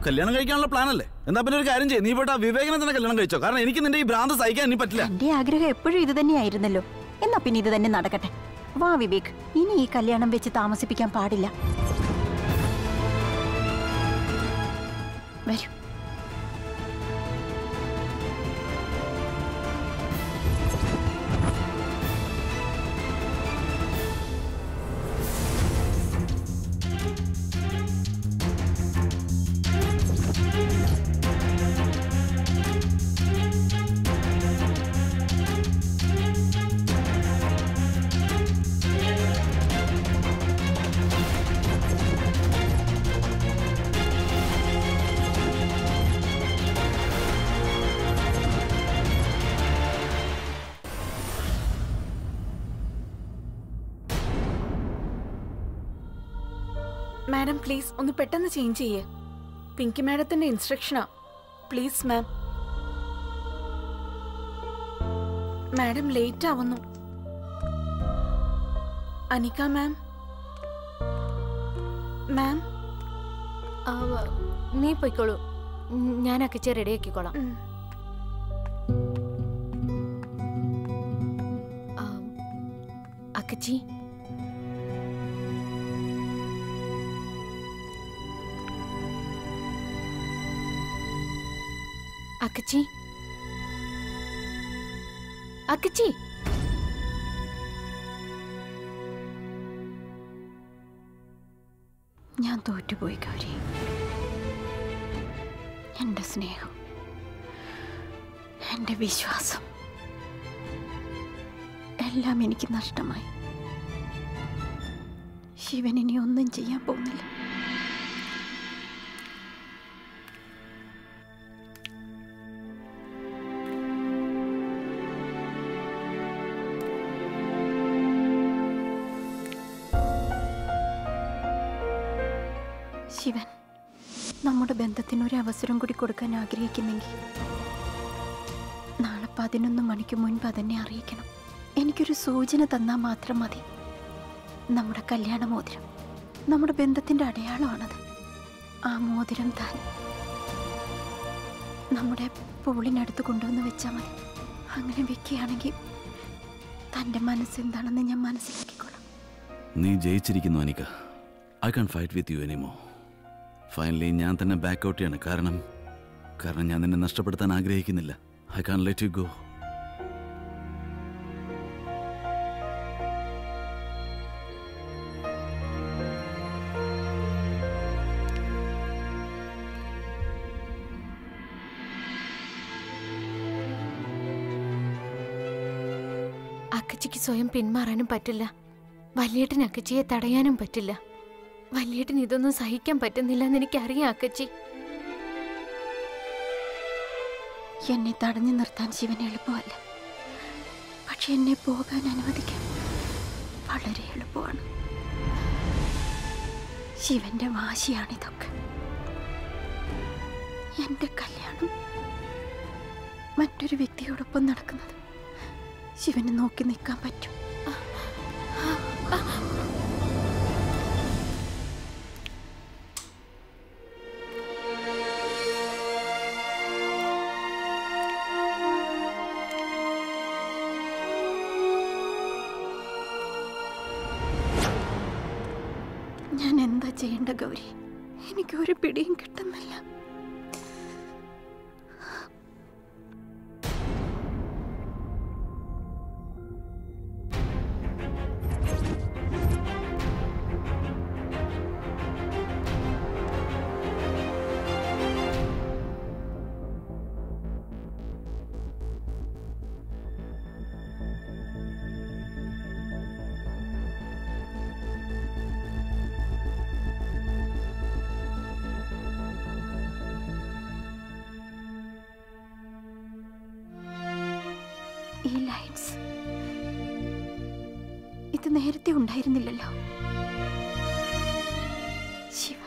കല്യാണം കഴിക്കാനുള്ള പ്ലാൻ അല്ലേ എന്നാ പിന്നെ ഒരു കാര്യം ചെയ്യും നീ പോയിട്ട് ആ വിവേകനെ തന്നെ കല്യാണം കഴിച്ചോ കാരണം എനിക്ക് നിന്റെ ഈ ഭ്രാന്ത് സഹിക്കാൻ ഇനി പറ്റില്ല എന്റെ ആഗ്രഹം എപ്പോഴും ഇത് തന്നെയായിരുന്നല്ലോ എന്നാ പിന്നെ ഇത് തന്നെ നടക്കട്ടെ വാ വിവേക് ഇനി ഈ കല്യാണം വെച്ച് താമസിപ്പിക്കാൻ പാടില്ല വരൂ മാഡം പ്ലീസ് ഒന്ന് പെട്ടെന്ന് ചേഞ്ച് ചെയ്യേ പിങ്കി മാഡത്തിന്റെ ഇൻസ്ട്രക്ഷനാ പ്ലീസ് മാം മാഡം ലേറ്റ് ആവുന്നു അനിക മാം മാം ആ, വ- നീ പൊയ്ക്കോളൂ ഉം, ഞാൻ അക്കച്ചി റെഡിയാക്കിക്കോളാം ഉം. ആ, അക്കച്ചി അക്കച്ചി അക്കച്ചി ഞാൻ തോറ്റുപോയി ഗൗരി എന്റെ സ്നേഹം എന്റെ വിശ്വാസം എല്ലാം എനിക്ക് നഷ്ടമായി ശിവൻ ഇനി ഒന്നും ചെയ്യാൻ പോകുന്നില്ല ശിവൻ നമ്മുടെ ബന്ധത്തിന് ഒരു അവസരം കൂടി കൊടുക്കാൻ ആഗ്രഹിക്കുന്നെങ്കിൽ നാളെ പതിനൊന്ന് മണിക്ക് മുൻപ് അതെന്നെ അറിയിക്കണം എനിക്കൊരു സൂചന തന്നാൽ മാത്രം മതി നമ്മുടെ കല്യാണ മോതിരം നമ്മുടെ ബന്ധത്തിന്റെ അടയാളമാണത് ആ മോതിരം താൻ നമ്മുടെ പൂളിനടുത്ത് കൊണ്ടുവന്ന് വെച്ചാൽ മതി അങ്ങനെ വെക്കുകയാണെങ്കിൽ തൻ്റെ മനസ്സെന്താണെന്ന് ഞാൻ മനസ്സിലാക്കിക്കോളാം നീ ജയിച്ചിരിക്കുന്നു Anika I can't fight with you എനിമോ ഫൈനലി ഞാൻ തന്നെ ബാക്ക് ഔട്ട് ചെയ്യാണ് കാരണം കാരണം ഞാൻ നിന്നെ നഷ്ടപ്പെടുത്താൻ ആഗ്രഹിക്കുന്നില്ല I can't let you go അക്കച്ചിക്ക് സ്വയം പിന്മാറാനും പറ്റില്ല വലിയേട്ടൻ അക്കച്ചിയെ തടയാനും പറ്റില്ല വലിയേട്ടൻ ഇതൊന്നും സഹിക്കാൻ പറ്റുന്നില്ല എന്ന് എനിക്കറിയാം അക്കച്ചി എന്നെ തടഞ്ഞു നിർത്താൻ ശിവന് എളുപ്പമല്ല പക്ഷെ എന്നെ പോകാൻ അനുവദിക്കാൻ വളരെ എളുപ്പമാണ് ശിവന്റെ വാശിയാണിതൊക്കെ എന്റെ കല്യാണം മറ്റൊരു വ്യക്തിയോടൊപ്പം നടക്കുന്നത് ശിവന് നോക്കി നിൽക്കാൻ പറ്റും ഞാൻ എന്താ ചെയ്യേണ്ട ഗൗരി എനിക്ക് ഒരു പിടിയും കിട്ടുന്നില്ല ഈ ലൈറ്റ്സ് ഇത് നേരത്തെ ഉണ്ടായിരുന്നില്ലല്ലോ ശിവൻ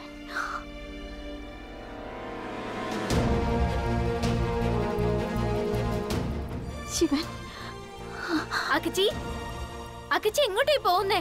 ശിവൻ അക്കച്ചി അക്കച്ചി എങ്ങോട്ടേ പോകുന്നേ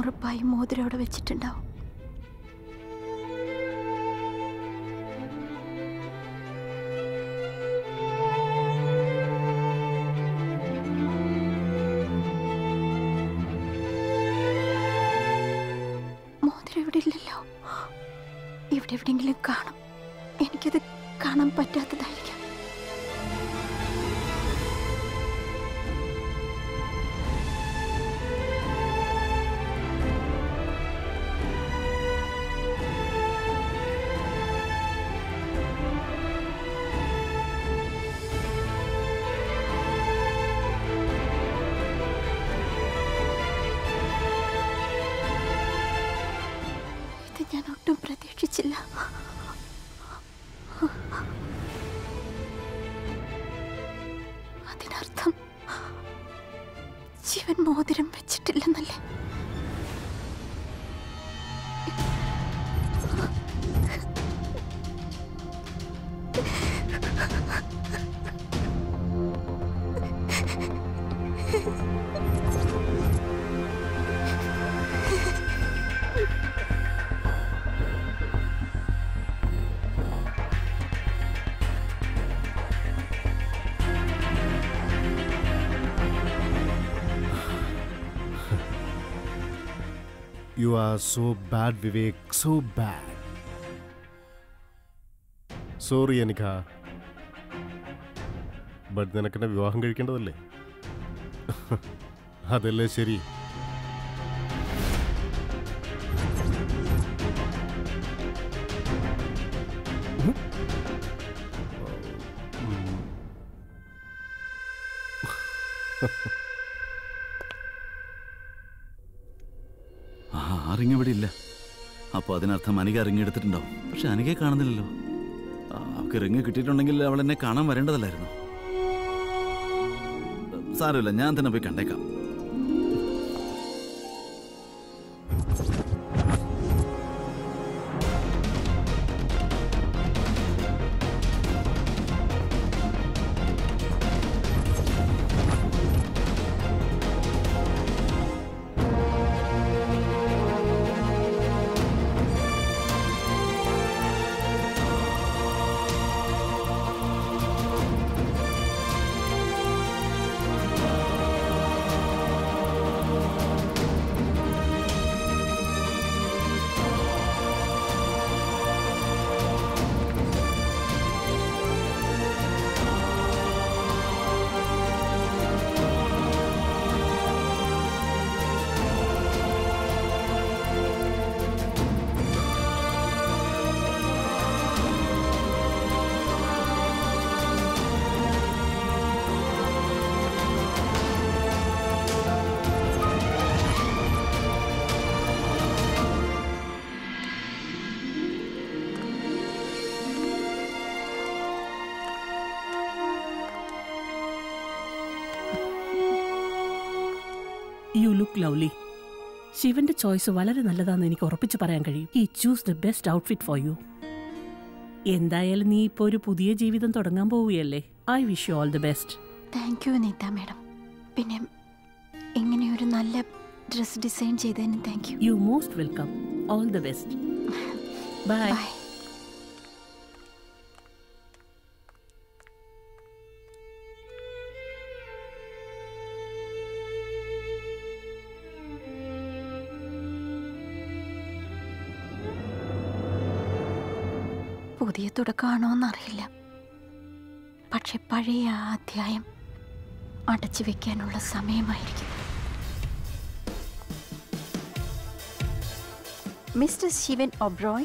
ഉറപ്പായും മോതിരം അവിടെ വെച്ചിട്ടുണ്ടാവും മോതിരം ഇവിടെ ഇല്ലല്ലോ ഇവിടെ എവിടെയെങ്കിലും കാണും എനിക്കത് കാണാൻ പറ്റാത്തതായിരിക്കാം ഇത് ഞാൻ ഒട്ടും പ്രതീക്ഷിച്ചില്ല അതിനർത്ഥം ജീവൻ മോതിരം വെച്ചിട്ടില്ലെന്നല്ലേ you are so bad Vivek so bad sorry എനിക്ക ബട്ട് നിനക്കെന്നെ വിവാഹം കഴിക്കേണ്ടതല്ലേ അതല്ലേ ശരി ആ റിങ് ഇവിടെ ഇല്ല അപ്പോൾ അതിനർത്ഥം അനിക റിങ് എടുത്തിട്ടുണ്ടാവും പക്ഷെ അനികയെ കാണുന്നില്ലല്ലോ ആ, അവൾക്ക് റിങ് കിട്ടിയിട്ടുണ്ടെങ്കിൽ അവൾ എന്നെ കാണാൻ വരേണ്ടതല്ലായിരുന്നു സാരമില്ല ഞാൻ തന്നെ പോയി കണ്ടേക്കാം യു ലുക്ക് ലവ്ലി ശിവന്റെ ചോയ്സ് വളരെ നല്ലതാണെന്ന് എനിക്ക് ഉറപ്പിച്ച് പറയാൻ കഴിയും he choose the best outfit for you എന്തായാലും നീ ഇപ്പോൾ ഒരു പുതിയ ജീവിതം തുടങ്ങാൻ പോവുകയല്ലേ I wish you all the best thank you Neetha madam പിന്നെ ഇങ്ങനെ ഒരു നല്ല ഡ്രസ് ഡിസൈൻ ചെയ്തതിന് thank you you most welcome all the best bye bye പുതിയ തുടക്കമാണോ എന്നറിയില്ല പക്ഷെ പഴയ ആ അധ്യായം അടച്ചു വെക്കാനുള്ള സമയമായിരിക്കും മിസ്റ്റർ ശിവൻ ഒബ്രോയ്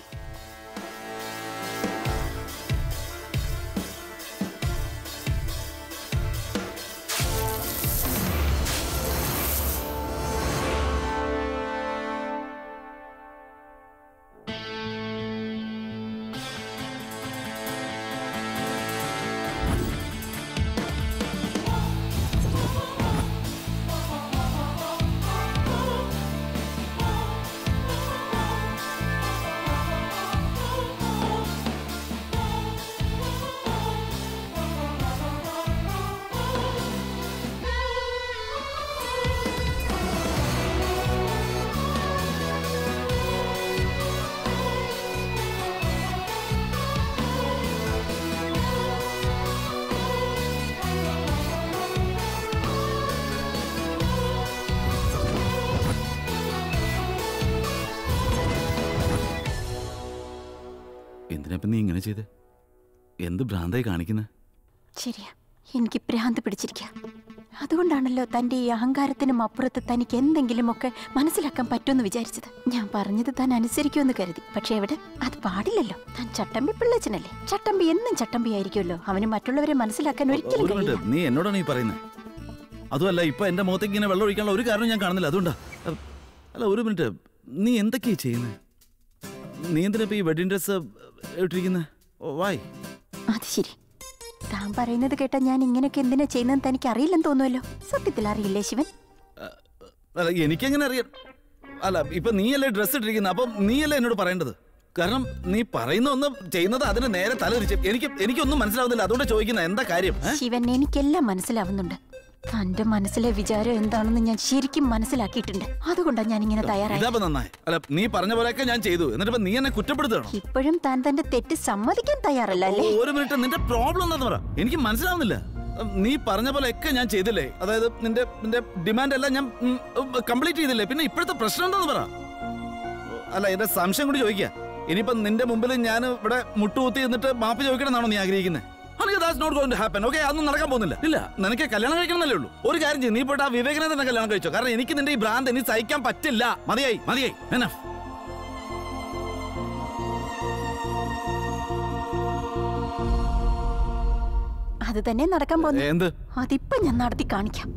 എന്തിനാ നീ ഇങ്ങനെ ചെയ്ത് എന്ത് ഭ്രാന്തായി കാണിക്കുന്നത് ശരിയാ എനിക്ക് ഭ്രാന്ത് പിടിച്ചിരിക്കുക അതുകൊണ്ടാണല്ലോ തന്റെ ഈ അഹങ്കാരത്തിനും അപ്പുറത്ത് തനിക്ക് എന്തെങ്കിലുമൊക്കെ മനസ്സിലാക്കാൻ പറ്റുമെന്ന് വിചാരിച്ചത് ഞാൻ പറഞ്ഞത് താൻ അനുസരിക്കുമെന്ന് കരുതി പക്ഷെ എവിടെ അത് പാടില്ലല്ലോ താൻ ചട്ടമ്പി പിള്ളച്ചനല്ലേ ചട്ടമ്പി എന്നും ചട്ടമ്പി ആയിരിക്കുമല്ലോ അവന് മറ്റുള്ളവരെ മനസ്സിലാക്കാൻ ഒരിക്കലും ഒരു കഴിയില്ല മിനിറ്റ് നീ എന്നോടാണ് ഈ പറയുന്നത് അതുമല്ല ഇപ്പൊ എന്റെ മുഖത്തേക്ക് ഇങ്ങനെ വെള്ളം ഒഴിക്കാനുള്ള ഒരു കാരണം ഞാൻ കാണുന്നില്ല അതുകൊണ്ടാ അ- അല്ല ഒരു മിനിറ്റ് നീ എന്തൊക്കെയാ ചെയ്യുന്നത് നീ എന്തിനാ ഇപ്പൊ ഈ വെഡിങ് ഡ്രസ് ഇട്ടിരിക്കുന്നത് വായ് അത് ശരി താൻ പറയുന്നത് കേട്ടാ ഞാൻ ഇങ്ങനെയൊക്കെ എന്തിനാ ചെയ്യുന്നതെന്ന് തനിക്ക് അറിയില്ലെന്ന് തോന്നുമല്ലോ സത്യത്തിൽ അറിയില്ലേ ശിവൻ അല്ല എനിക്കെങ്ങനെ അറിയാം അല്ല ഇപ്പൊ നീയല്ലേ ഡ്രസ് ഇട്ടിരിക്കുന്നത് അപ്പം നീയല്ലേ എന്നോട് പറയേണ്ടത് കാരണം നീ പറയുന്ന ഒന്ന് ചെയ്യുന്നത് അതിന് നേരെ തലതിരിച്ച് എനിക്ക് എനിക്കൊന്നും മനസ്സിലാവുന്നില്ല അതുകൊണ്ട് ചോദിക്കുന്നത് എന്താ കാര്യം ഏ? ശിവൻ എനിക്കെല്ലാം മനസ്സിലാവുന്നുണ്ട് തന്റെ മനസ്സിലെ വിചാരം എന്താണെന്ന് ഞാൻ ശരിക്കും മനസ്സിലാക്കിയിട്ടുണ്ട് അതുകൊണ്ടാണ് ഞാൻ ഇങ്ങനെ തയ്യാറായി ഇതാ ഇപ്പൊ നന്നായി അല്ല നീ പറഞ്ഞ പോലെയൊക്കെ ഞാൻ ചെയ്തു എന്നിട്ട് ഇപ്പൊ നീ എന്നെ കുറ്റപ്പെടുത്തണോ ഇപ്പോഴും താൻ തന്റെ തെറ്റ് സമ്മതിക്കാൻ തയ്യാറല്ല അല്ലേ ഒരു മിനിറ്റ് നിന്റെ പ്രോബ്ലം എന്താന്ന് പറ എനിക്ക് മനസ്സിലാവുന്നില്ല ഉം, നീ പറഞ്ഞ പോലെയൊക്കെ ഞാൻ ചെയ്തില്ലേ അതായത് നിന്റെ നിന്റെ ഡിമാൻഡ് എല്ലാം ഞാൻ കംപ്ലീറ്റ് ചെയ്തില്ലേ പിന്നെ ഇപ്പോഴത്തെ പ്രശ്നം എന്താന്ന് പറ അല്ല എന്റെ സംശയം കൂടി ചോദിക്കുക ഇനിയിപ്പോ നിന്റെ മുമ്പിൽ ഞാൻ ഇവിടെ മുട്ടുകുത്തി എന്നിട്ട് മാപ്പ് ചോദിക്കണമെന്നാണോ നീ ആഗ്രഹിക്കുന്നത് എനിക്ക് that's not going to happen okay അതൊന്നും നടക്കാൻ പോകുന്നില്ല ഇല്ല നിനക്ക് കല്യാണം കഴിക്കണമെന്നല്ലേ ഉള്ളൂ ഒരു കാര്യം ചെയ്യും നീ പോയിട്ട് ആ വിവേകനെ തന്നെ കല്യാണം കഴിച്ചോ കാരണം എനിക്ക് നിന്റെ ഈ ഭ്രാന്ത് എനിക്ക് സഹിക്കാൻ പറ്റില്ല മതിയായി മതിയായി എനഫ് അത് തന്നെ നടക്കാൻ പോകുന്നു എന്ത് അതിപ്പോ ഞാൻ നടത്തി കാണിക്കാം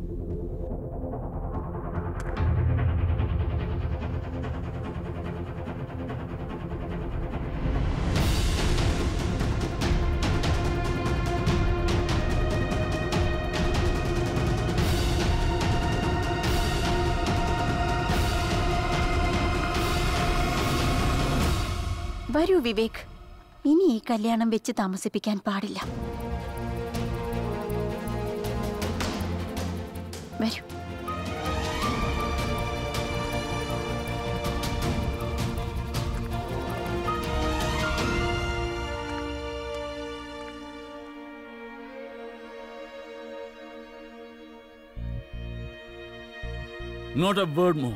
വരൂ വിവേക് ഇനി ഈ കല്യാണം വെച്ച് താമസിപ്പിക്കാൻ പാടില്ല വരൂ Not a word more.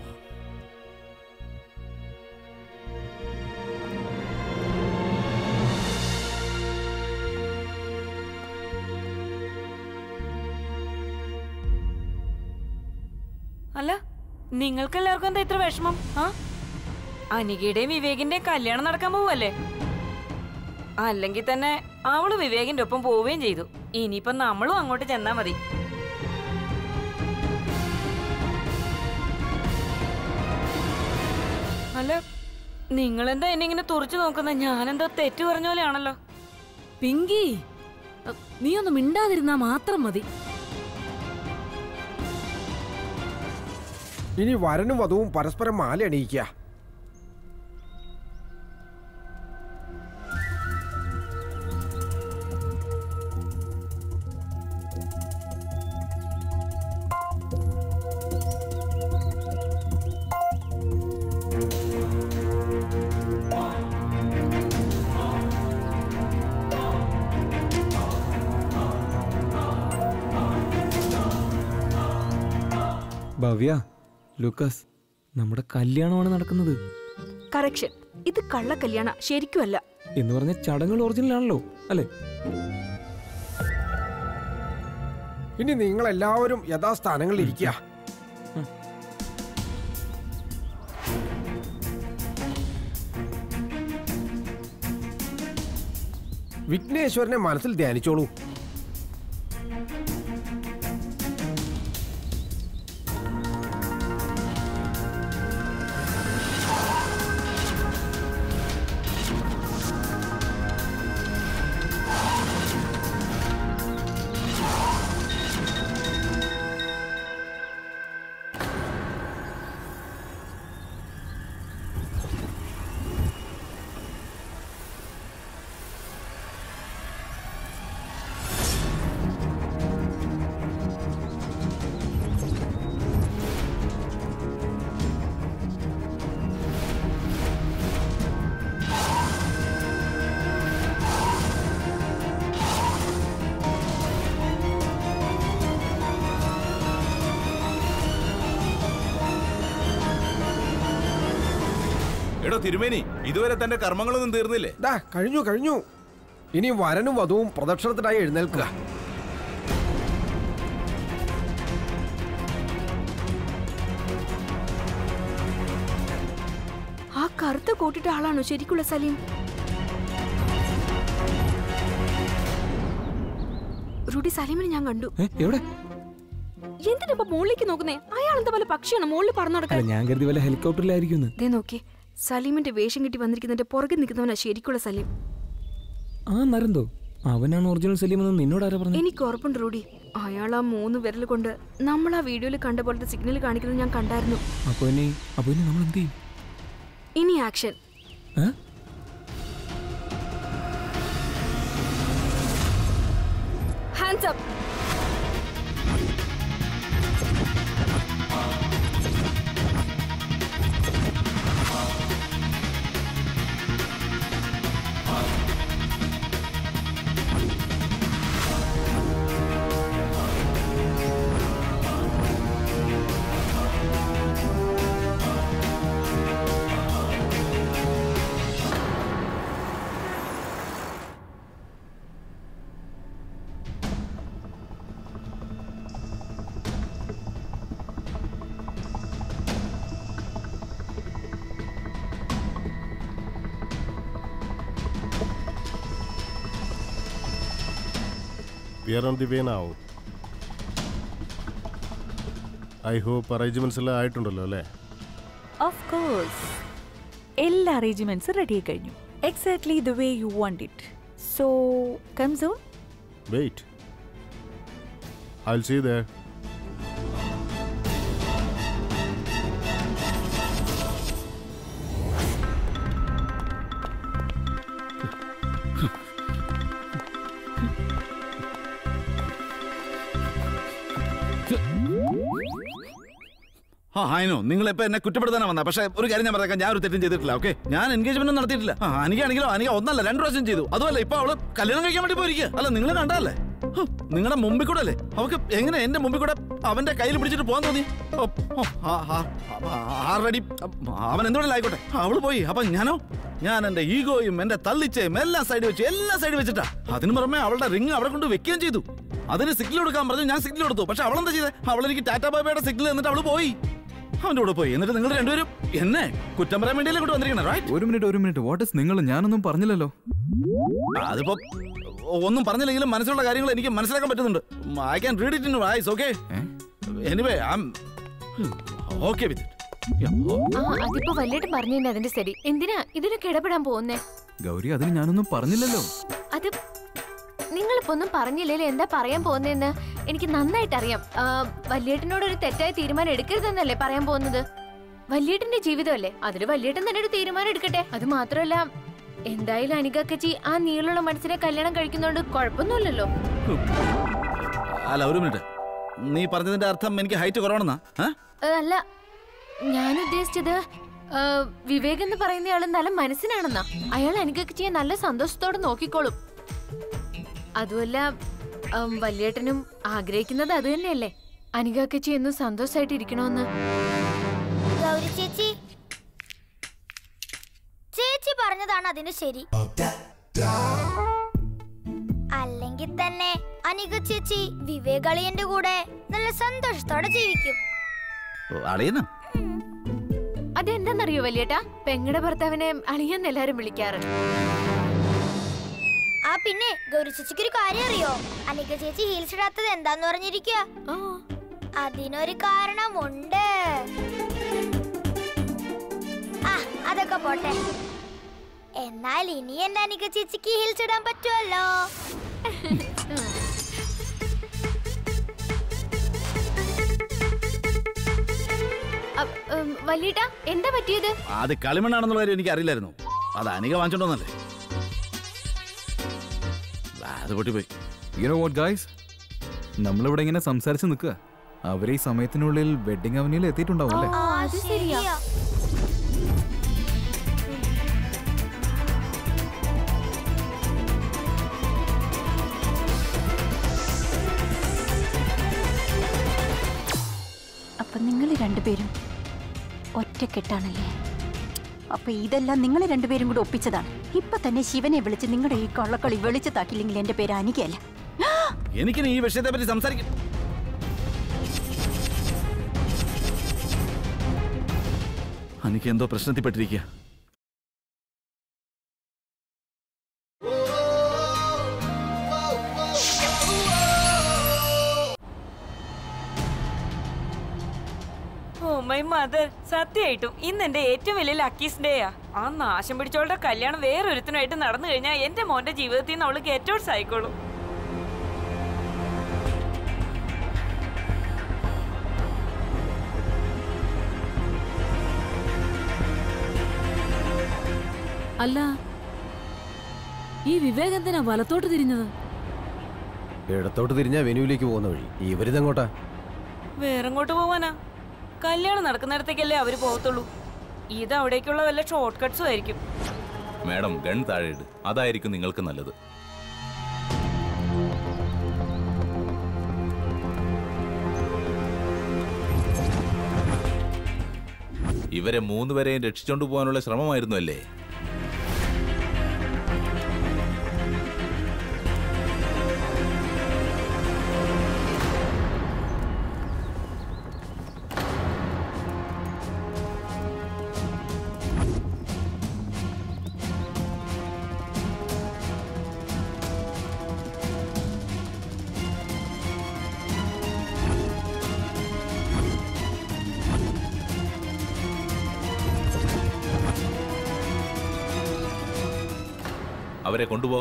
അല്ല നിങ്ങൾക്ക് എല്ലാവർക്കും എന്താ ഇത്ര വിഷമം ആ അനികയുടെയും വിവേകിന്റെയും കല്യാണം നടക്കാൻ പോവല്ലേ അല്ലെങ്കിൽ തന്നെ അവള് വിവേകിന്റെ ഒപ്പം പോവുകയും ചെയ്തു ഇനിയിപ്പൊ നമ്മളും അങ്ങോട്ട് ചെന്നാ മതി അല്ല നിങ്ങളെന്താ എന്നെ ഇങ്ങനെ തുറച്ചു നോക്കുന്നത് ഞാനെന്തോ തെറ്റു പറഞ്ഞ പോലെയാണല്ലോ പിങ്കി അ, നീ ഒന്ന് മിണ്ടാതിരുന്നാ മാത്രം മതി ഇനി വരനും വധുവും പരസ്പരം മാല അണിയിക്കുക ഭവ്യ ലൂക്കസ് നമ്മുടെ കല്യാണമാണ് നടക്കുന്നത് കറക്ഷൻ ഇത് കള്ള കല്യാണ ശരിക്കുമല്ല എന്ന് പറഞ്ഞ ചടങ്ങുകൾ ഒറിജിനൽ ആണല്ലോ അല്ലേ ഇനി നിങ്ങൾ എല്ലാവരും യഥാസ്ഥാനങ്ങളിൽ ഇരിക്കുക വിഘ്നേശ്വരനെ മനസ്സിൽ ധ്യാനിച്ചോളൂ എടോ തിരുമേനി ഇതുവരെ തന്റെ കർമ്മങ്ങളൊന്നും തീർന്നില്ലേ ദാ കഴിഞ്ഞു കഴിഞ്ഞു ഇനി വരനും വധുവും പ്രദക്ഷിണത്തിനായി എഴുന്നേൽക്കുക ആ കറുത്ത കൂട്ടിട്ട ആളാണോ ശരിക്കുള്ള സലീം റുഡി സലീമിനെ ഞാൻ കണ്ടു ഏ, എവിടെ എന്തിനാ ഇപ്പൊ മുകളിലേക്ക് നോക്കുന്നേ അയാൾ എന്താ പോലെ പക്ഷിയാണ് മുകളിൽ പറന്നു അല്ല നടക്കാൻ ഞാൻ കരുതി വല്ല ഹെലികോപ്റ്ററിലായിരിക്കും ദേ നോക്കി സലീമിന്റെ വേഷം കെട്ടി വന്നിരിക്കുന്നതിന്റെ പുറകെ നിൽക്കുന്നവനാ ശരിക്കുള്ള സലീം ആ നരന്തോ അവനാണ് ഒറിജിനൽ സലീം എന്ന് നിന്നോട് ആരാ പറഞ്ഞു എനിക്ക് ഉറപ്പുണ്ട് റൂഡി അയാൾ ആ മൂന്ന് വിരൽ കൊണ്ട് നമ്മൾ ആ വീഡിയോയിൽ കണ്ട പോലത്തെ സിഗ്നൽ കാണിക്കുന്നത് ഞാൻ കണ്ടായിരുന്നു അപ്പൊ ഇനി അപ്പൊ ഇനി നമ്മൾ എന്ത് ചെയ്യും ഇനി ആക്ഷൻ ഏ? Hands up we are on the way now I hope arrangements എല്ലാം ആയിട്ടുണ്ടല്ലോ അല്ലേ ഓഫ് കോഴ്സ് എല്ലാ അറേഞ്ച്മെന്റ്സും റെഡി ആയി കഴിഞ്ഞു exactly the way you want it so come soon wait I see there ആ ആയിനോ നിങ്ങൾ ഇപ്പൊ എന്നെ കുറ്റപ്പെടുത്താനാ വന്ന പക്ഷേ ഒരു കാര്യം ഞാൻ പറഞ്ഞേക്കാം ഞാൻ ഒരു തെറ്റും ചെയ്തിട്ടില്ല ഓക്കെ ഞാൻ എൻഗേജ്മെന്റ് ഒന്നും നടത്തിയിട്ടില്ല ആ അനിക്കാണെങ്കിലോ അനിക ഒന്നല്ല രണ്ടു പ്രാവശ്യം ചെയ്തു അതുമല്ല ഇപ്പൊ അവള് കല്യാണം കഴിക്കാൻ വേണ്ടി പോയിരിക്കുക അല്ല നിങ്ങൾ കണ്ടല്ലേ നിങ്ങളുടെ മുമ്പിൽ കൂടെ അല്ലേ അവക്ക് എങ്ങനെ എന്റെ മുമ്പിൽ കൂടെ അവന്റെ കയ്യിൽ പിടിച്ചിട്ട് പോകാൻ തോന്നി ആൾറെഡി അവൻ എന്തുകൊണ്ടല്ല ആയിക്കോട്ടെ അവള് പോയി അപ്പൊ ഞാനോ ഞാൻ എന്റെ ഈഗോയും എന്റെ തള്ളിച്ചയും എല്ലാം സൈഡ് വെച്ചു എല്ലാം സൈഡ് വെച്ചിട്ടാ അതിന് പുറമെ അവളുടെ റിങ് അവിടെ കൊണ്ട് വെക്കുകയും ചെയ്തു അതിന് സിഗ്നൽ കൊടുക്കാൻ പറഞ്ഞു ഞാൻ സിഗ്നൽ കൊടുത്തു പക്ഷെ അവളെന്താ ചെയ്തേ അവളെനിക്ക് ടാറ്റാ ബാബയുടെ സിഗ്നൽ എന്നിട്ട് അവള് പോയി അവന്റെ കൂടെ പോയി എന്നിട്ട് നിങ്ങൾ രണ്ടുപേരും എന്നെ കുറ്റം പറയാൻ വേണ്ടിയല്ലേ കൂടെ വന്നിരിക്കണേ റൈറ്റ് ഒരു മിനിറ്റ് ഒരു മിനിറ്റ് വാട്ട് ഇസ് നിങ്ങൾ ഞാനൊന്നും പറഞ്ഞില്ലല്ലോ അതിപ്പോ ഒന്നും പറഞ്ഞില്ലെങ്കിലും മനസ്സിലുള്ള കാര്യങ്ങൾ എനിക്ക് മനസ്സിലാക്കാൻ പറ്റുന്നുണ്ട് I can read it in eyes okay anyway I okay with ആ അതിപ്പോ വല്യേട്ടൻ പറഞ്ഞു തന്നെ അതിന്റെ ശരി എന്തിനാ ഇതിനൊക്കെ ഇടപെടാൻ പോകുന്നേ ഗൗരി അതിന് ഞാനൊന്നും പറഞ്ഞില്ലല്ലോ അത് നിങ്ങളിപ്പോ ഒന്നും പറഞ്ഞില്ലല്ലോ എന്താ പറയാൻ പോകുന്നതെന്ന് എനിക്ക് നന്നായിട്ട് അറിയാം ആ, വല്യേട്ടനോട് ഒരു തെറ്റായ തീരുമാനം എടുക്കരുതെന്നല്ലേ പറയാൻ പോകുന്നത് വല്യേട്ടന്റെ ജീവിതമല്ലേ അതില് വല്യേട്ടൻ തന്നെ ഒരു തീരുമാനം എടുക്കട്ടെ അത് മാത്രമല്ല എന്തായാലും അനികക്കച്ചി ആ നീളുള്ള മനസ്സിനെ കല്യാണം കഴിക്കുന്നോണ്ട് കുഴപ്പമൊന്നുമില്ലല്ലോ അല്ല ഒരു മിനിറ്റ് നീ പറഞ്ഞതിന്റെ അർത്ഥം എനിക്ക് ഹൈറ്റ് കുറവാണെന്നാ ആ? ഏ, അല്ല ഞാൻ ഉദ്ദേശിച്ചത് ആ, വിവേക് എന്ന് പറയുന്ന ആള് നല്ല മനസ്സിനാണെന്നാ അയാൾ അനികക്കച്ചിയെ നല്ല സന്തോഷത്തോടെ നോക്കിക്കോളും അതുമല്ല ഉം, വല്യേട്ടനും ആഗ്രഹിക്കുന്നത് അത് തന്നെയല്ലേ അനികക്കച്ചി എന്നും സന്തോഷമായിട്ട് ഇരിക്കണമെന്ന് ഗൗരി ചേച്ചി ചേച്ചി പറഞ്ഞതാണ് അതിന് ശരി അല്ലെങ്കിൽ തന്നെ അനിക ചേച്ചി വിവേക് അളിയന്റെ കൂടെ നല്ല സന്തോഷത്തോടെ ജീവിക്കും ഓ, അളിയനാ അതെന്താന്നറിയോ വല്യേട്ടാ പെങ്ങടെ ഭർത്താവിനെ അളിയെന്ന് എല്ലാരും വിളിക്കാറ് ആ പിന്നെ ഗൗരി ചേച്ചിക്ക് ഒരു കാര്യം അറിയോ അനിക ചേച്ചി ഹീൽസ് ഇടാത്തത് എന്താന്ന് പറഞ്ഞിരിക്കുക അതിനൊരു കാരണമുണ്ട് ആ അതൊക്കെ പോട്ടെ എന്നാൽ ഇനി എന്റെ അനിക ചേച്ചിക്ക് ഹീൽസ് ഇടാൻ പറ്റുമല്ലോ അ- ഉം, വല്യേട്ടാ എന്താ പറ്റിയത് അത് കളിമണ്ണാണെന്നുള്ള കാര്യം എനിക്ക് അറിയില്ലായിരുന്നു അത് അനിക വാങ്ങിച്ചോണ്ടോന്നല്ലേ അത് പൊട്ടിപ്പോയി യു നോ വാട്ട് ഗൈസ് നമ്മളിവിടെ ഇങ്ങനെ സംസാരിച്ച് നിൽക്കുക അവരെ ഈ സമയത്തിനുള്ളിൽ വെഡിങ് അവനിയിൽ എത്തിയിട്ടുണ്ടാവും അല്ലേ അത് ശരിയാ അപ്പൊ നിങ്ങൾ രണ്ടുപേരും ഒറ്റക്കെട്ടാണല്ലേ അപ്പൊ ഇതെല്ലാം നിങ്ങൾ രണ്ടുപേരും കൂടെ ഒപ്പിച്ചതാണ് ഇപ്പൊ തന്നെ ശിവനെ വിളിച്ച് നിങ്ങളുടെ ഈ കള്ളക്കളി വെളിച്ചത്താക്കില്ലെങ്കിൽ എന്റെ പേര് അനികയല്ല എനിക്കിനി ഈ വിഷയത്തെ പറ്റി സംസാരിക്കും എനിക്ക് എന്തോ പ്രശ്നത്തിൽപ്പെട്ടിരിക്കുക ഓ മൈ മദർ സത്യമായിട്ടും ഇന്ന് എന്റെ ഏറ്റവും വലിയ ലക്കീസ് ഡേയാ ആ നാശം പിടിച്ചവളുടെ കല്യാണം വേറൊരുത്തനായിട്ട് നടന്നു കഴിഞ്ഞാൽ എന്റെ മോന്റെ ജീവിതത്തിൽ നിന്ന് അവള് ഗെറ്റ് ഔട്ട്സ് ആയിക്കോളും അല്ല ഈ വിവേക് എന്തിനാ വലത്തോട്ട് തിരിഞ്ഞത് ഇടത്തോട്ട് തിരിഞ്ഞാ വെനുവിലേക്ക് പോകുന്ന വഴി ഇവരിതെങ്ങോട്ടാ വേറെങ്ങോട്ട് പോവാനാ കല്യാണം നടക്കുന്നിടത്തേക്കല്ലേ അവര് പോകത്തുള്ളൂ ഇത് അവിടേക്കുള്ള വല്ല ഷോർട്ട് കട്ട്സും ആയിരിക്കും മാഡം ഗൺ താഴെയിട് അതായിരിക്കും നിങ്ങൾക്ക് നല്ലത് ഇവരെ മൂന്നുപേരെയും രക്ഷിച്ചോണ്ട് പോകാനുള്ള ശ്രമമായിരുന്നു അല്ലേ അവരെ കൊണ്ടുപോ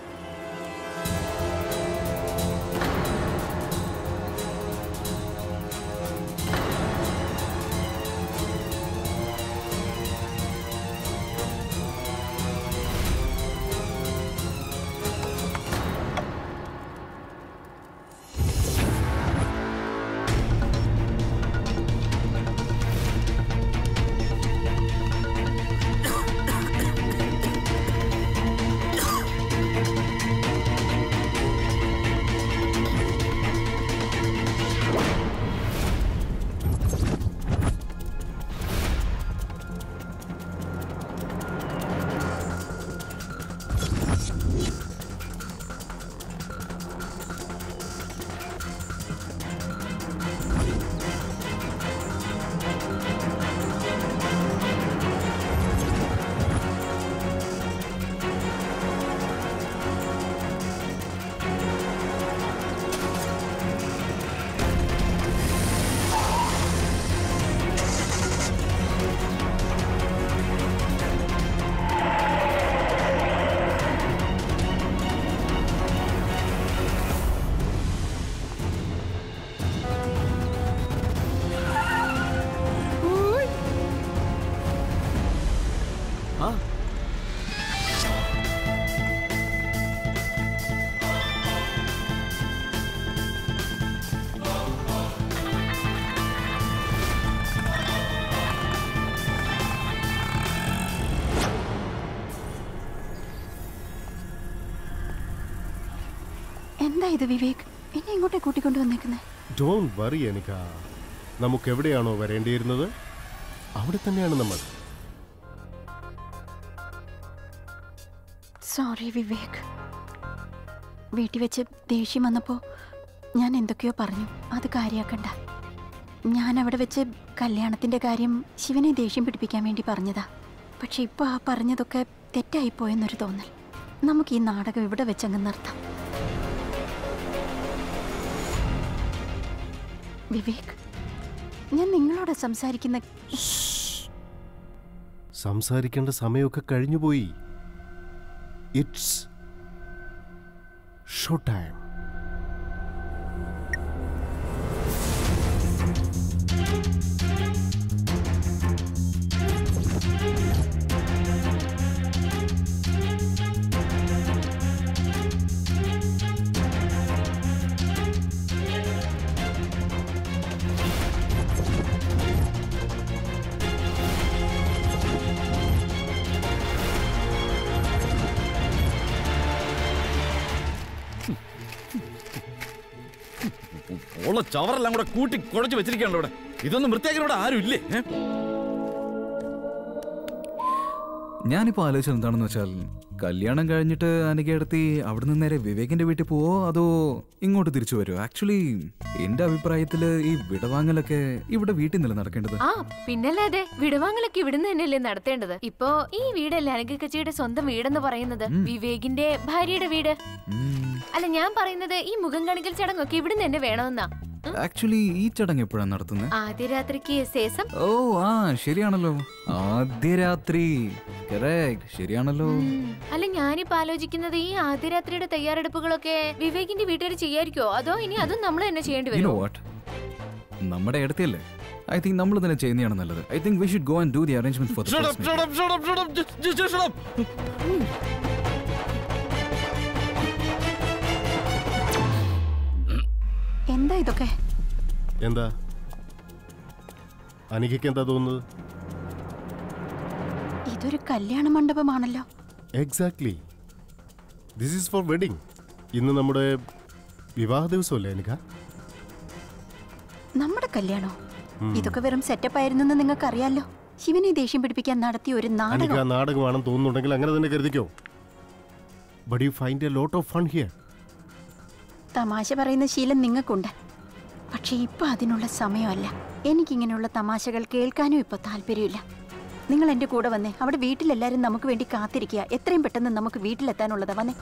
എന്താ ഇത് വിവേക് എന്നെ ഇങ്ങോട്ടേ കൂട്ടിക്കൊണ്ടു വന്നേക്കുന്നത് ഡോണ്ട് വറി എനിക്ക നമുക്ക് എവിടെയാണോ വരേണ്ടിയിരുന്നത് അവിടെ തന്നെയാണ് നമ്മൾ സോറി വിവേക് വീട്ടിൽ വെച്ച് ദേഷ്യം വന്നപ്പോൾ ഞാൻ എന്തൊക്കെയോ പറഞ്ഞു അത് കാര്യാക്കണ്ട ഞാൻ അവിടെ വെച്ച് കല്യാണത്തിന്റെ കാര്യം ശിവനെ ദേഷ്യം പിടിപ്പിക്കാൻ വേണ്ടി പറഞ്ഞതാ പക്ഷെ ഇപ്പോൾ ആ പറഞ്ഞതൊക്കെ തെറ്റായിപ്പോയെന്നൊരു തോന്നൽ നമുക്ക് ഈ നാടകം ഇവിടെ വെച്ചങ്ങ് നിർത്താം വിവേക് ഞാൻ നിങ്ങളോട് സംസാരിക്കുന്ന സംസാരിക്കേണ്ട സമയമൊക്കെ കഴിഞ്ഞുപോയി ഇറ്റ്സ് ഷോ ടൈം ഉള്ള ചവറെല്ലാം കൂടെ കൂട്ടി കുഴച്ച് വെച്ചിരിക്കുകയാണല്ലോ ഇവിടെ ഇതൊന്നും വൃത്തിയാക്കാൻ ഇവിടെ ആരും ഇല്ലേ ഏ? ഞാനിപ്പോ ആലോചിച്ചത് എന്താണെന്ന് വെച്ചാൽ കല്യാണം കഴിഞ്ഞിട്ട് അനികയെടുത്തി അവിടെ നിന്ന് നേരെ വിവേകിന്റെ വീട്ടിൽ പോവോ അതോ ഇങ്ങോട്ട് തിരിച്ചു വരുമോ ആക്ച്വലി എന്റെ അഭിപ്രായത്തില് ഈ വിടവാങ്ങലൊക്കെ ഇവിടെ വീട്ടിൽ നിന്നല്ല നടക്കേണ്ടത് ആ പിന്നല്ലാതെ വിടവാങ്ങലൊക്കെ ഇവിടുന്ന് തന്നെയല്ലേ നടത്തേണ്ടത് ഇപ്പോ ഈ വീടല്ലേ അനഘക്കച്ചിയുടെ സ്വന്തം വീടെന്ന് പറയുന്നത് വിവേകിന്റെ ഭാര്യയുടെ വീട് അല്ല ഞാൻ പറയുന്നത് ഈ മുഖം കാണിക്കൽ ചടങ്ങൊക്കെ ഇവിടുന്ന് തന്നെ വേണമെന്നാ ആക്ച്വലി ഈ ചടങ്ങ് എപ്പോഴാണ് നടത്തുന്നത് ആദ്യ രാത്രിക്ക് ശേഷം ഓ ആ ശരിയാണല്ലോ ആദ്യ രാത്രി കറക്റ്റ് ശരിയാണല്ലോ അല്ല ഞാനിപ്പോ ആലോചിക്കുന്നത് ഈ ആദ്യ രാത്രിയുടെ തയ്യാറെടുപ്പുകളൊക്കെ വിവേകിന്റെ വീട്ടുകാർ ചെയ്യായിരിക്കോ അതോ ഇനി അതും നമ്മൾ തന്നെ ചെയ്യേണ്ടി യു നോ വരുമോ വാട്ട് നമ്മുടെ അടുത്തല്ലേ ഐ തിങ്ക് നമ്മൾ തന്നെ ചെയ്യുന്നതാണ് നല്ലത് I think we should go and do the arrangement for Shut up, shut up, shut up, shut up, just, just, just shut up. എന്താ ഇതൊക്കെ എന്താ അനികയ്ക്ക് എന്താ തോന്നുന്നത് ഇതൊരു കല്യാണ മണ്ഡപമാണല്ലോ exactly this is for wedding ഇന്ന് നമ്മുടെ വിവാഹ ദിവസമല്ലേ അനിക നമ്മുടെ കല്യാണോ ഉം. ഇതൊക്കെ വെറും സെറ്റപ്പ് ആയിരുന്നെന്ന് നിങ്ങൾക്ക് അറിയാലോ ശിവനെ ദേഷ്യം പിടിപ്പിക്കാൻ നടത്തിയ ഒരു അനിക നാടകം നാടകമാണെന്ന് തോന്നുന്നുണ്ടെങ്കിൽ അങ്ങനെ തന്നെ കരുതിക്കോ but you find a lot of fun here തമാശ പറയുന്ന ശീലം നിങ്ങൾക്കുണ്ട് പക്ഷെ ഇപ്പൊ അതിനുള്ള സമയമല്ല എനിക്കിങ്ങനെയുള്ള തമാശകൾ കേൾക്കാനും ഇപ്പൊ താല്പര്യമില്ല നിങ്ങൾ എന്റെ കൂടെ വന്നേ അവിടെ വീട്ടിലെല്ലാരും നമുക്ക് വേണ്ടി കാത്തിരിക്കുക എത്രയും പെട്ടെന്ന് നമുക്ക് വീട്ടിലെത്താനുള്ളതാ വന്നേ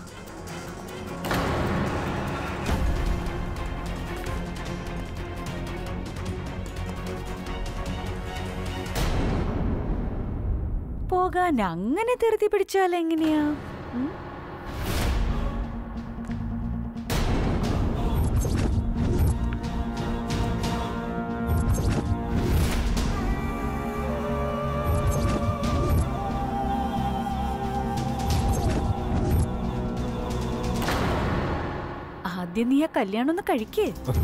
പോകാൻ അങ്ങനെ ധൃതി പിടിച്ചാൽ എങ്ങനെയാ ഉം? ആദ്യം നീ ആ കല്യാണം ഒന്ന് കഴിക്കേ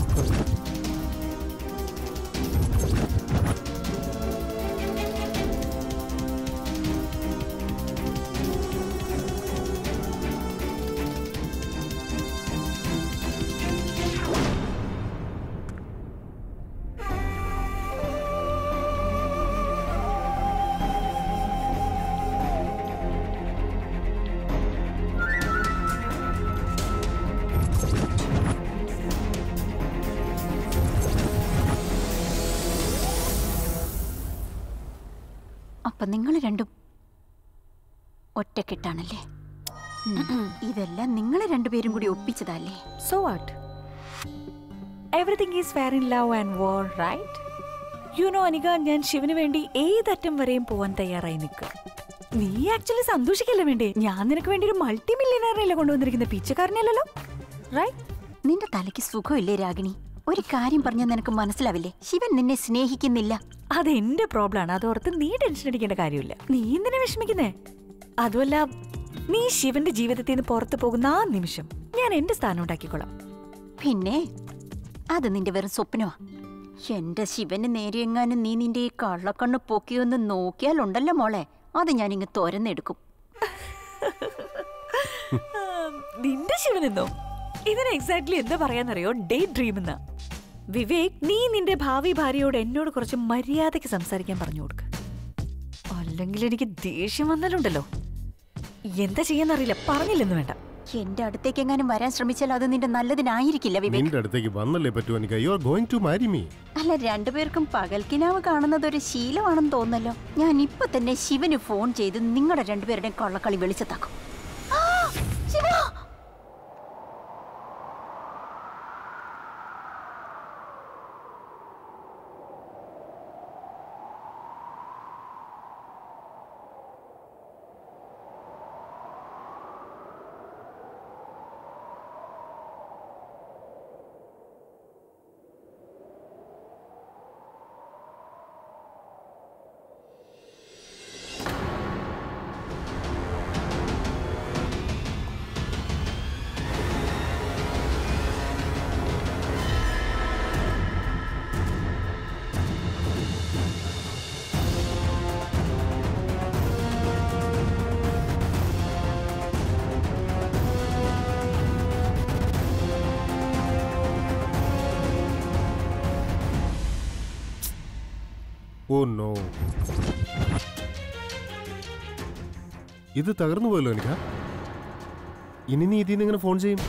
അപ്പൊ നിങ്ങൾ രണ്ടും ഒറ്റക്കെട്ടാണല്ലേ ഉം. ഇതെല്ലാം നിങ്ങൾ രണ്ടുപേരും കൂടി ഒപ്പിച്ചതല്ലേ so what everything is fair in love and war right you know Anika ഞാൻ ശിവന് വേണ്ടി ഏതറ്റം വരെയും പോവാൻ തയ്യാറായി നിൽക്കുക നീ ആക്ച്വലി സന്തോഷിക്കല്ലേ വേണ്ടേ ഞാൻ നിനക്ക് വേണ്ടി ഒരു മൾട്ടി മില്യനറിനല്ലേ കൊണ്ടുവന്നിരിക്കുന്ന പിച്ചക്കാരനല്ലല്ലോ റൈറ്റ് നിന്റെ തലയ്ക്ക് സുഖമില്ലേ രാഗിണി ഒരു കാര്യം പറഞ്ഞാൽ നിനക്ക് മനസ്സിലാവില്ലേ ശിവൻ നിന്നെ സ്നേഹിക്കുന്നില്ല അത് എന്റെ പ്രോബ്ലം ആണ് അതോർത്ത് നീ ടെൻഷൻ അടിക്കേണ്ട കാര്യമില്ല നീ എന്തിനാ വിഷമിക്കുന്നേ അതുമല്ല നീ ശിവന്റെ ജീവിതത്തിൽ നിന്ന് പുറത്തു പോകുന്ന ആ നിമിഷം ഞാൻ എന്റെ സ്ഥാനം ഉണ്ടാക്കിക്കോളാം പിന്നെ അത് നിന്റെ വെറും സ്വപ്നമാ എന്റെ ശിവന് നേരെയെങ്ങാനും നീ നിന്റെ ഈ കള്ളക്കണ്ണ് പൊക്കിയൊന്ന് നോക്കിയാലുണ്ടല്ലോ മോളെ അത് ഞാൻ ഇങ്ങ് തുരന്നെടുക്കും നിന്റെ ശിവനെന്നോ ഇതിന് എക്സാക്ട്ലി എന്താ പറയാന്നറിയോ ഡേ ഡ്രീം എന്നാ വിവേക് നീ നിന്റെ ഭാവി ഭാര്യയോട് എന്നോട് കുറച്ച് മര്യാദയ്ക്ക് സംസാരിക്കാൻ പറഞ്ഞു കൊടുക്ക് അല്ലെങ്കിൽ എനിക്ക് ദേഷ്യം വന്നാലുണ്ടല്ലോ എന്താ ചെയ്യാന്നറിയില്ല പറഞ്ഞില്ലെന്ന് വേണ്ട എന്റെ അടുത്തേക്ക് എങ്ങാനും വരാൻ ശ്രമിച്ചാൽ അത് നിന്റെ നല്ലതിനായിരിക്കില്ല വിവേക് നിന്റെ അടുത്തേക്ക് വന്നല്ലേ പറ്റൂ Anika you are going to marry me അല്ല രണ്ടുപേർക്കും പകൽക്കിനാവ് കാണുന്നത് ഒരു ശീലമാണെന്ന് തോന്നല്ലോ ഞാൻ ഇപ്പൊ തന്നെ ശിവന് ഫോൺ ചെയ്ത് നിങ്ങളുടെ രണ്ടുപേരുടെയും കള്ളക്കളി വെളിച്ചത്താക്കും ആ, ശിവ! ഓ നോ ഇത് തകർന്നു പോയല്ലോ എനിക്ക് ഇനി നീ ഇതിൽ നിന്ന് ഇങ്ങനെ ഫോൺ ചെയ്യും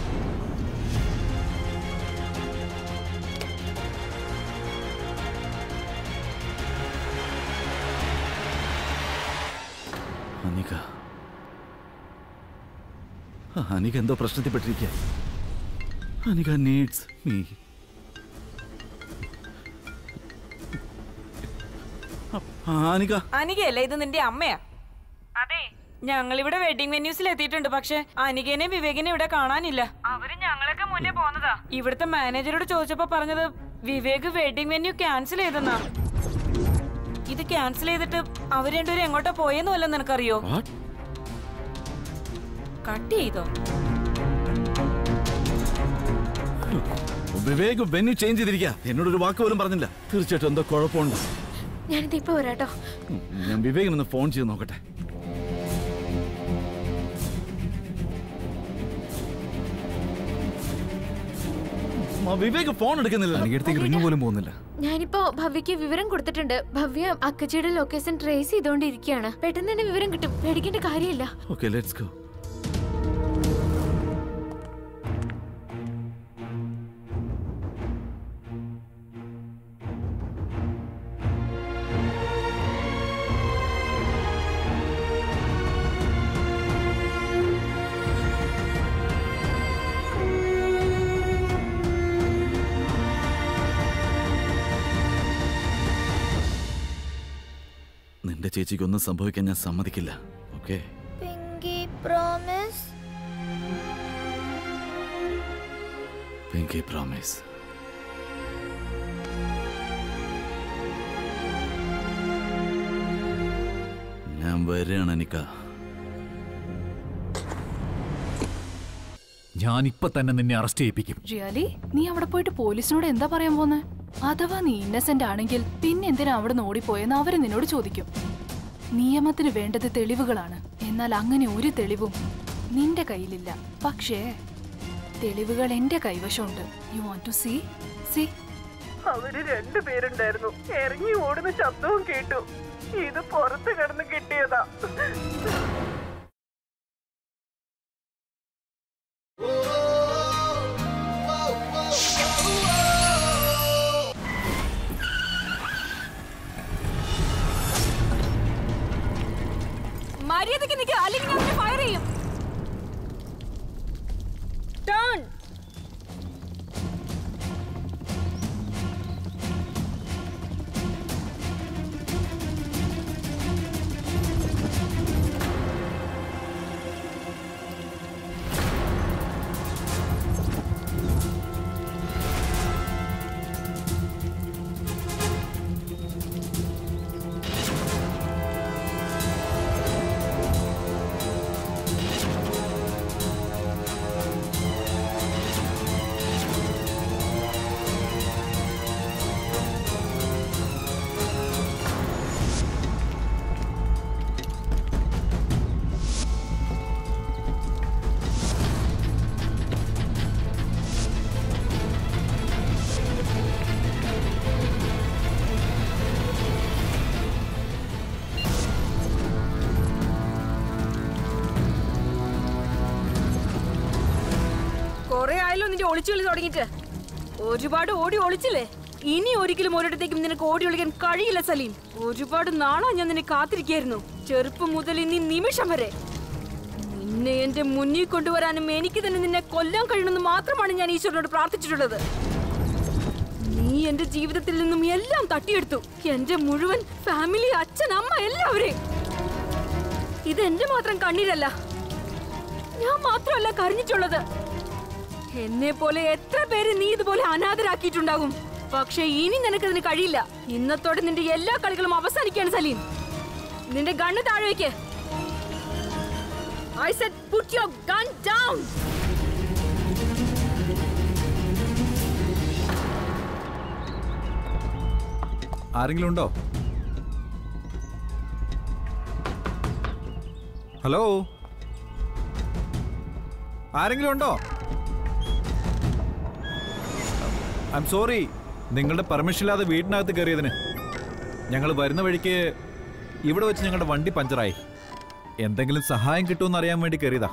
അനിക ആ, അനിക എന്തോ പ്രശ്നത്തിൽപ്പെട്ടിരിക്കുക അനിക നീഡ്സ് മീ അനിക അനികയല്ല ഇത് നിന്റെ അമ്മയാ അതെ ഞങ്ങൾ ഇവിടെ വെഡിങ് വെന്യൂസിൽ എത്തിയിട്ടുണ്ട് പക്ഷെ അനികനെ വിവേകിനെ ഇവിടെ കാണാനില്ല അവര് ഞങ്ങളൊക്കെ മുന്നേ പോന്നതാ ഇവിടുത്തെ മാനേജരോട് ചോദിച്ചപ്പോ പറഞ്ഞത് വിവേക് വെഡിങ് വെന്യൂ ക്യാൻസൽ ചെയ്തെന്നാ ഇത് ക്യാൻസൽ ചെയ്തിട്ട് അവർ രണ്ടുപേരും എങ്ങോട്ടാ പോയെന്ന് വല്ല നിനക്കറിയോ കട്ട് ചെയ്തോ വിവേക് വെന്യൂ ചേഞ്ച് ചെയ്തിരിക്കുക എന്നോടൊരു വാക്ക് പോലും പറഞ്ഞില്ല തീർച്ചയായിട്ടും എന്തോ കുഴപ്പമുണ്ട് ഞാനിത് ഇപ്പൊ വരാട്ടോ ഉം, ഞാൻ വിവേകിനൊന്ന് ഫോൺ ചെയ്ത് നോക്കട്ടെ ആ, വിവേക് ഫോൺ എടുക്കുന്നില്ല അനികടുത്തേക്ക് റിങ് പോലും പോകുന്നില്ല ഞാനിപ്പോ ഭവ്യക്ക് വിവരം കൊടുത്തിട്ടുണ്ട് ഭവ്യ അക്കച്ചിയുടെ ലൊക്കേഷൻ ട്രേസ് ചെയ്തോണ്ടിരിക്കുകയാണ് പെട്ടെന്ന് തന്നെ വിവരം കിട്ടും പേടിക്കേണ്ട കാര്യമില്ല ഓക്കെ ലെറ്റ്സ് ഗോ നിന്റെ ചേച്ചിക്ക് ഒന്നും സംഭവിക്കാൻ ഞാൻ സമ്മതിക്കില്ല okay pinky promise pinky promise ഞാൻ വരികയാണ് അനിക്ക ഞാൻ ഇപ്പൊ തന്നെ നിന്നെ അറസ്റ്റ് ചെയ്യിപ്പിക്കും റിയാലി നീ അവിടെ പോയിട്ട് പോലീസിനോട് എന്താ പറയാൻ പോന്നെ അഥവാ നീ ഇന്നസെന്റ് ആണെങ്കിൽ പിന്നെ എന്തിനാ അവിടെ നിന്ന് ഓടിപ്പോയെന്ന് അവര് നിന്നോട് ചോദിക്കും നിയമത്തിന് വേണ്ടത് തെളിവുകളാണ് എന്നാൽ അങ്ങനെ ഒരു തെളിവും നിന്റെ കയ്യിലില്ല പക്ഷേ തെളിവുകൾ എന്റെ കൈവശമുണ്ട് you want to see see അവര് രണ്ടുപേരുണ്ടായിരുന്നു ഇറങ്ങി ഓടുന്ന ശബ്ദവും കേട്ടു ഇത് പുറത്ത് കിടന്ന് കിട്ടിയതാ മര്യാദക്ക് നിൽക്കുക അല്ലെങ്കിൽ ഞാൻ ഫയർ ചെയ്യും ടേൺ കൊറേ ആയല്ലോ നിന്റെ ഒളിച്ചുകളി തുടങ്ങിയിട്ട് ഒരുപാട് ഓടി ഒളിച്ചില്ലേ ഇനി ഒരിക്കലും ഒരിടത്തേക്കും നിനക്ക് ഓടി ഒളിക്കാൻ കഴിയില്ല സലീം ഒരുപാട് നാളാ ഞാൻ നിന്നെ കാത്തിരിക്കായിരുന്നു ചെറുപ്പം മുതൽ ഇനി നിമിഷം വരെ നിന്നെ എന്റെ മുന്നിൽ കൊണ്ടുവരാനും എനിക്ക് തന്നെ നിന്നെ കൊല്ലാൻ കഴിയണമെന്ന് മാത്രമാണ് ഞാൻ ഈശ്വരനോട് പ്രാർത്ഥിച്ചിട്ടുള്ളത് നീ എന്റെ ജീവിതത്തിൽ നിന്നും എല്ലാം തട്ടിയെടുത്തു എന്റെ മുഴുവൻ ഫാമിലി അച്ഛൻ അമ്മ എല്ലാവരെയും ഇത് എന്റെ മാത്രം കണ്ണീരല്ല ഞാൻ മാത്രമല്ല കരഞ്ഞിട്ടുള്ളത് എന്നെ പോലെ എത്ര പേര് നീ ഇതുപോലെ അനാഥരാക്കിയിട്ടുണ്ടാകും പക്ഷെ ഇനി നിനക്കതിന് കഴിയില്ല ഇന്നത്തോടെ നിന്റെ എല്ലാ കളികളും അവസാനിക്കാണ് സലീം നിന്റെ ഗണ്ണ് താഴെ വെക്ക് I said put your gun down ആരെങ്കിലും ഉണ്ടോ ഹലോ ആരെങ്കിലും ഉണ്ടോ ഐ എം സോറി നിങ്ങളുടെ പെർമിഷൻ ഇല്ലാതെ വീടിനകത്ത് കയറിയതിന് ഞങ്ങൾ വരുന്ന വഴിക്ക് ഇവിടെ വെച്ച് ഞങ്ങളുടെ വണ്ടി പഞ്ചറായി എന്തെങ്കിലും സഹായം കിട്ടുമെന്ന് അറിയാൻ വേണ്ടി കയറിയതാ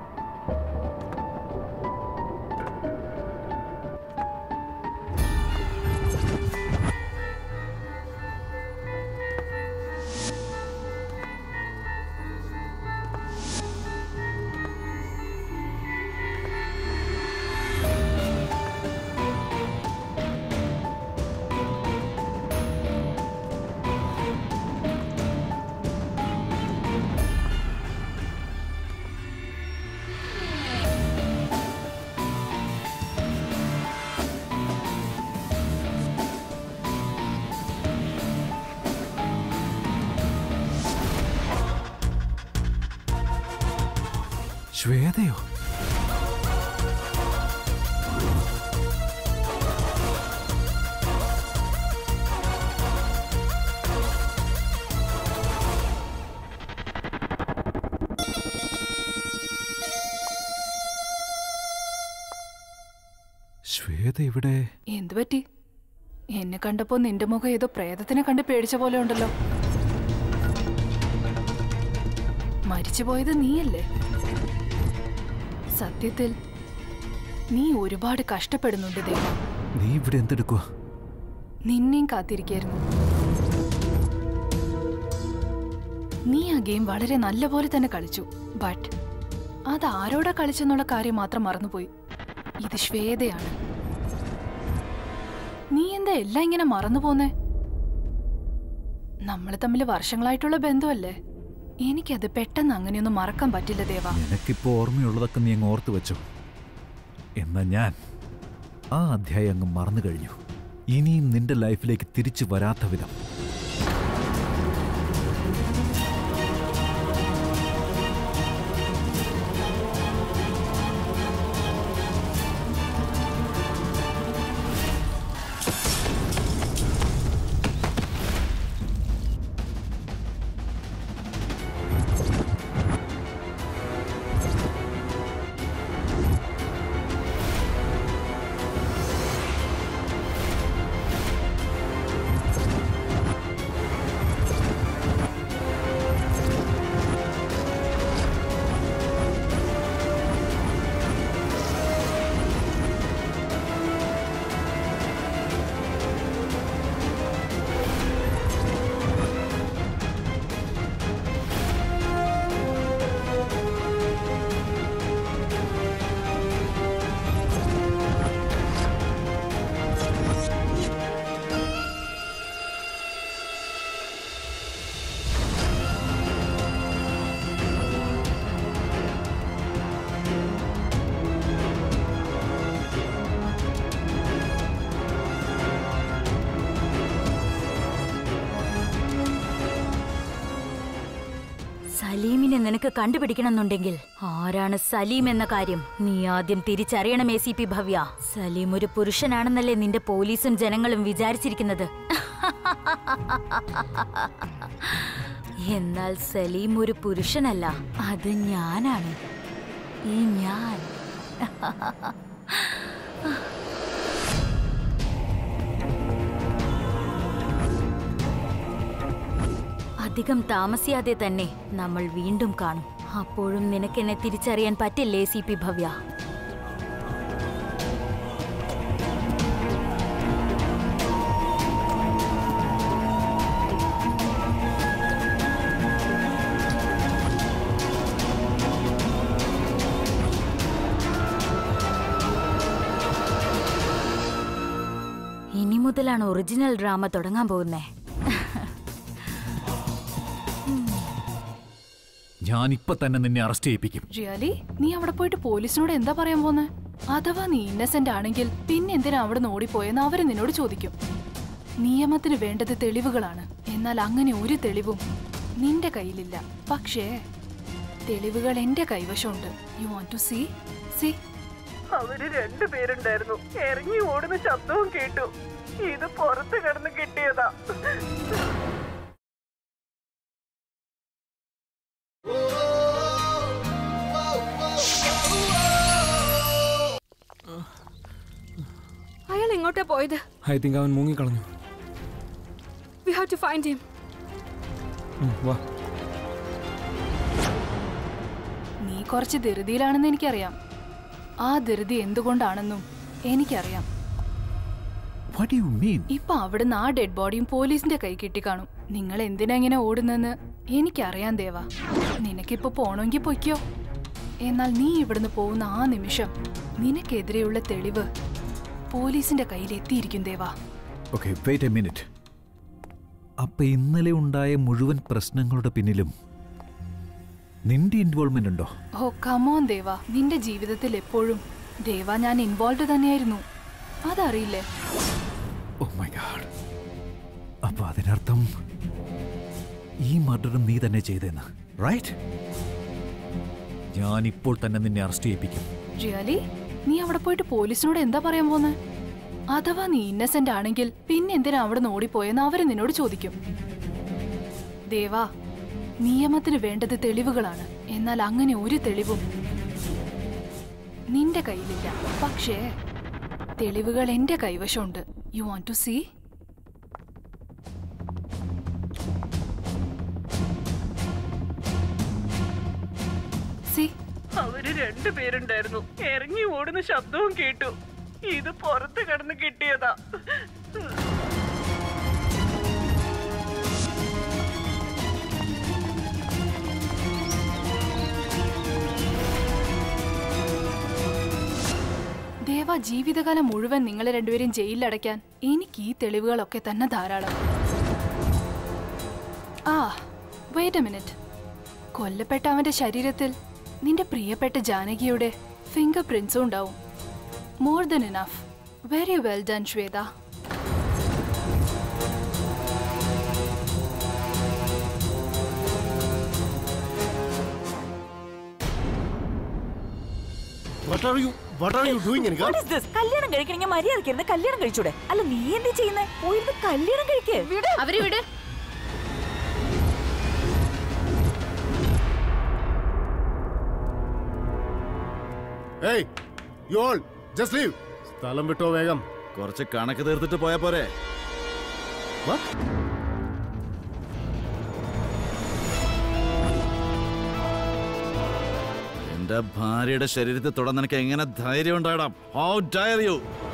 ശ്വേതയോ ശ്വേത ഇവിടെ എന്തു പറ്റി എന്നെ കണ്ടപ്പോ നിന്റെ മുഖം ഏതോ പ്രേതത്തിനെ കണ്ട് പേടിച്ച പോലെ ഉണ്ടല്ലോ മരിച്ചുപോയത് നീയല്ലേ സത്യത്തിൽ നീ ഒരുപാട് കഷ്ടപ്പെടുന്നുണ്ട് ദേവ നീ ഇവിടെ എന്തെടുക്കുക നിന്നെയും കാത്തിരിക്കായിരുന്നു നീ ആ ഗെയിം വളരെ നല്ല പോലെ തന്നെ കളിച്ചു ബട്ട് അത് ആരോടാ കളിച്ചെന്നുള്ള കാര്യം മാത്രം മറന്നുപോയി ഇത് ശ്വേതയാണ് നീ എന്താ എല്ലാം ഇങ്ങനെ മറന്നു പോന്നേ നമ്മൾ തമ്മിൽ വർഷങ്ങളായിട്ടുള്ള ബന്ധമല്ലേ എനിക്കത് പെട്ടെന്ന് അങ്ങനെയൊന്നും മറക്കാൻ പറ്റില്ല ദേവ നിനക്കിപ്പോ ഓർമ്മയുള്ളതൊക്കെ നീ അങ്ങ് ഓർത്തു വെച്ചോ എന്നാ ഞാൻ ആ അധ്യായം അങ്ങ് മറന്നു കഴിഞ്ഞു ഇനിയും നിന്റെ ലൈഫിലേക്ക് തിരിച്ചു വരാത്ത വിധം സലീമിനെ നിനക്ക് കണ്ടുപിടിക്കണമെന്നുണ്ടെങ്കിൽ ആരാണ് സലീം എന്ന കാര്യം നീ ആദ്യം തിരിച്ചറിയണം A C P Bhavya Saleem ഒരു പുരുഷനാണെന്നല്ലേ നിന്റെ പോലീസും ജനങ്ങളും വിചാരിച്ചിരിക്കുന്നത് എന്നാൽ സലീം ഒരു പുരുഷനല്ല അത് ഞാനാണ് ഈ ഞാൻ അധികം താമസിയാതെ തന്നെ നമ്മൾ വീണ്ടും കാണും അപ്പോഴും നിനക്കെന്നെ തിരിച്ചറിയാൻ പറ്റില്ലേ സി പി ഭവ്യ ഇനി മുതലാണ് ഒറിജിനൽ ഡ്രാമ തുടങ്ങാൻ പോകുന്നേ ഞാൻ ഇപ്പൊ തന്നെ നിന്നെ അറസ്റ്റ് ചെയ്യിപ്പിക്കും റിയാലി നീ അവിടെ പോയിട്ട് പോലീസിനോട് എന്താ പറയാൻ പോന്നെ അഥവാ നീ ഇന്നസെന്റ് ആണെങ്കിൽ പിന്നെ എന്തിനാ അവിടെ നിന്ന് ഓടിപ്പോയെന്ന് അവര് നിന്നോട് ചോദിക്കും നിയമത്തിന് വേണ്ടത് തെളിവുകളാണ് എന്നാൽ അങ്ങനെ ഒരു തെളിവും നിന്റെ കയ്യിലില്ല പക്ഷേ തെളിവുകൾ എന്റെ കൈവശമുണ്ട് you want to see see അവര് രണ്ടുപേരുണ്ടായിരുന്നു ഇറങ്ങി ഓടുന്ന ശബ്ദവും കേട്ടു ഇത് പുറത്ത് കിടന്ന് കിട്ടിയതാ അയാൾ എങ്ങോട്ടാ പോയത് ഐ തിങ്ക് അവൻ മുങ്ങിക്കളഞ്ഞു we have to find him um, വാ കുറച്ച് ധൃതിയിലാണെന്ന് എനിക്കറിയാം ആ ധൃതി എന്തുകൊണ്ടാണെന്നും എനിക്കറിയാം What do you mean? ഇപ്പൊ അവിടുന്ന് ആ ഡെഡ് ബോഡിയും പോലീസിന്റെ കൈ കിട്ടിക്കാണും നിങ്ങൾ എന്തിനാ ഇങ്ങനെ ഓടുന്നെന്ന് എനിക്കറിയാം ദേവ നിനക്കിപ്പോ പോണമെങ്കിൽ പൊയ്ക്കോ എന്നാൽ നീ ഇവിടുന്ന് പോകുന്ന ആ നിമിഷം നിനക്കെതിരെയുള്ള തെളിവ് പോലീസിന്റെ കയ്യിൽ എത്തിയിരിക്കും Deva okay wait a minute അപ്പൊ ഇന്നലെ ഉണ്ടായ മുഴുവൻ പ്രശ്നങ്ങളുടെ പിന്നിലും നിന്റെ ഇൻവോൾവ്മെന്റ് ഉണ്ടോ ഓ കമോൻ ദേവ നിന്റെ ജീവിതത്തിൽ എപ്പോഴും ദേവ ഞാൻ ഇൻവോൾവ് തന്നെയായിരുന്നു അതറിയില്ലേ ഓ മൈ ഗാഡ് അപ്പൊ അതിനർത്ഥം ഈ മർഡറും നീ തന്നെ ചെയ്തെന്ന് റൈറ്റ് ഞാൻ ഇപ്പോൾ തന്നെ നിന്നെ അറസ്റ്റ് ചെയ്യിപ്പിക്കും റിയലി നീ അവിടെ പോയിട്ട് പോലീസിനോട് എന്താ പറയാൻ പോന്നെ അഥവാ നീ ഇന്നസെന്റ് ആണെങ്കിൽ പിന്നെ എന്തിനാ അവിടെ നിന്ന് ഓടിപ്പോയെന്ന് അവര് നിന്നോട് ചോദിക്കും ദേവാ നിയമത്തിന് വേണ്ടത് തെളിവുകളാണ് എന്നാൽ അങ്ങനെ ഒരു തെളിവും നിന്റെ കയ്യിലില്ല പക്ഷേ തെളിവുകൾ എന്റെ കൈവശമുണ്ട് you want to see see അവര് രണ്ടുപേരുണ്ടായിരുന്നു ഇറങ്ങി ഓടുന്ന ശബ്ദവും കേട്ടു ഇത് പുറത്ത് കിടന്ന് കിട്ടിയതാ ദേവ ജീവിതകാലം മുഴുവൻ നിങ്ങളെ രണ്ടുപേരും ജയിലിലടയ്ക്കാൻ എനിക്ക് ഈ തെളിവുകളൊക്കെ തന്നെ ധാരാളം ആ വെയിറ്റ് എ മിനിറ്റ് കൊല്ലപ്പെട്ട അവന്റെ ശരീരത്തിൽ നിന്റെ പ്രിയപ്പെട്ട ജാനകിയുടെ ഫിംഗർ പ്രിന്റ്സും ഉണ്ടാവും more than enough very well done Shwetha What are you What are you doing, Anika? What is this? കല്യാണം കഴിക്കണമെങ്കിൽ മര്യാദക്കിരുന്ന് കല്യാണം കഴിച്ചൂടെ അല്ല നീ എന്ത് ചെയ്യുന്നേ പോയിരുന്ന് കല്യാണം കഴിക്ക് അവര് വിട് Hey, you all, just leave. സ്ഥലം വിട്ടോ വേഗം കുറച്ച് കണക്ക് തീർത്തിട്ട് പോയാ പോരെ എന്റെ ഭാര്യയുടെ ശരീരത്തിൽ തൊടാൻ നിനക്ക് എങ്ങനെ ധൈര്യം ഉണ്ടായിടാം ഹൗ ഡയർ യു